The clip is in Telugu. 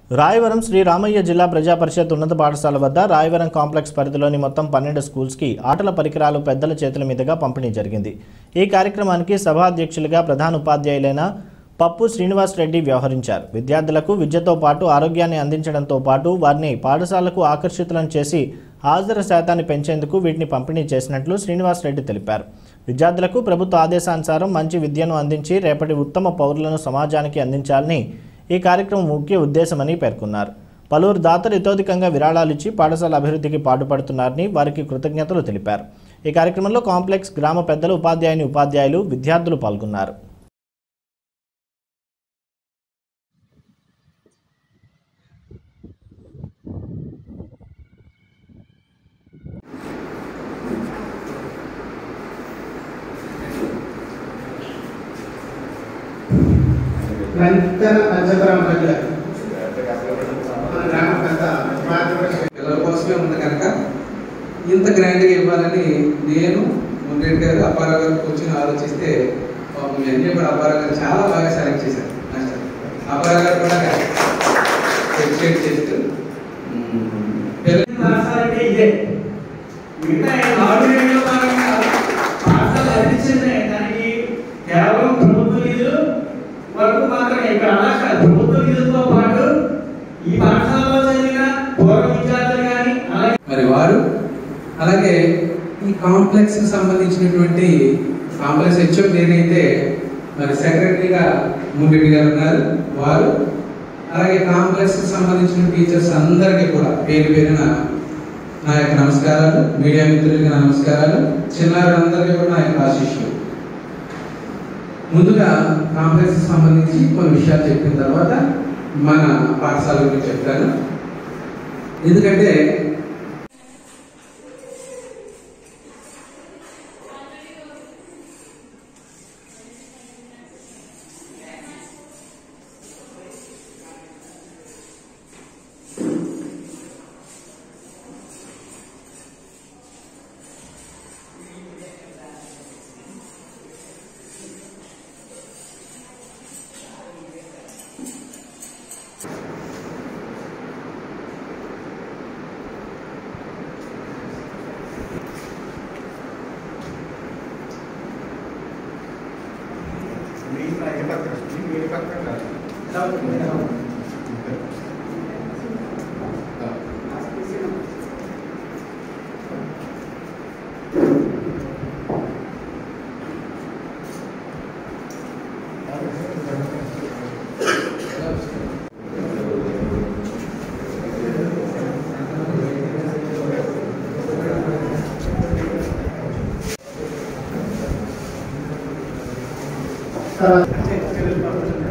రాయవరం శ్రీ రామయ్య జిల్లా ప్రజా పరిషత్ ఉన్నత పాఠశాల వద్ద రాయవరం కాంప్లెక్స్ పరిధిలోని మొత్తం పన్నెండు స్కూల్స్కి ఆటల పరికరాలు పెద్దల చేతుల మీదుగా పంపిణీ జరిగింది ఈ కార్యక్రమానికి సభాధ్యక్షులుగా ప్రధాన ఉపాధ్యాయులైన పప్పు శ్రీనివాస్ రెడ్డి వ్యవహరించారు విద్యార్థులకు విద్యతో పాటు ఆరోగ్యాన్ని అందించడంతో పాటు వారిని పాఠశాలకు ఆకర్షితులను చేసి హాజరు శాతాన్ని పెంచేందుకు వీటిని పంపిణీ చేసినట్లు శ్రీనివాస్ రెడ్డి తెలిపారు విద్యార్థులకు ప్రభుత్వ ఆదేశానుసారం మంచి విద్యను అందించి రేపటి ఉత్తమ పౌరులను సమాజానికి అందించాలని ఈ కార్యక్రమం ముఖ్య ఉద్దేశమని పేర్కొన్నారు పలువురు దాతలు ఇతోధికంగా విరాళాలిచ్చి పాఠశాల అభివృద్ధికి పాటుపడుతున్నారని వారికి కృతజ్ఞతలు తెలిపారు ఈ కార్యక్రమంలో కాంప్లెక్స్ గ్రామ పెద్దలు ఉపాధ్యాయుని ఉపాధ్యాయులు విద్యార్థులు పాల్గొన్నారు నంతన పంచతరం మధ్య మన గ్రామ పెద్ద మార్గదర్శక పిల్లల కోసమే ఉంది కనుక ఇంత గ్రాండ్గా ఇవ్వాలని నేను మున్రెడ్డి గారు అప్పారావు గారు కూర్చొని ఆలోచిస్తే పాపం ఇవన్నీ కూడా అప్పారావు గారు చాలా బాగా సెలెక్ట్ చేశారు మాస్టర్ అప్పారావు గారు కూడా ఎక్స్టెండ్ చేస్తూ మ్మ్, పిల్ల- పాఠశాలంటే ఇదే మిగతా ఆర్డినరీలో భాగంగా పాఠశాల అందించింది దానికి కేవలం ప్రభుత్వ నిధులు వరకు మాత్రమే ఇక్కడ అలా కాదు ప్రభుత్వ నిధులతో పాటు ఈ పాఠశాలలో చదివిన పూర్వ విద్యార్థులు కానీ అలాగే మరి వారు అలాగే ఈ కాంప్లెక్స్ కి సంబంధించినటువంటి కాంప్లెక్స్ హెచ్ఎం నేనైతే మరి సెక్రటరీగా మున్రెడ్డి గారు ఉన్నారు వారు అలాగే కాంప్లెక్స్ కి సంబంధించిన టీచర్స్ అందరికీ కూడా పేరు పేరున నా యొక్క నమస్కారాలు మీడియా మిత్రులకి నా నమస్కారాలు చిన్నారులందరికీ కూడా నా యొక్క ఆశీస్సులు ముందుగా కాంప్లెక్స్ కి సంబంధించి కొన్ని విషయాలు చెప్పిన తర్వాత మన పాఠశాల గురించి చెప్తాను ఎందుకంటే తర్వాత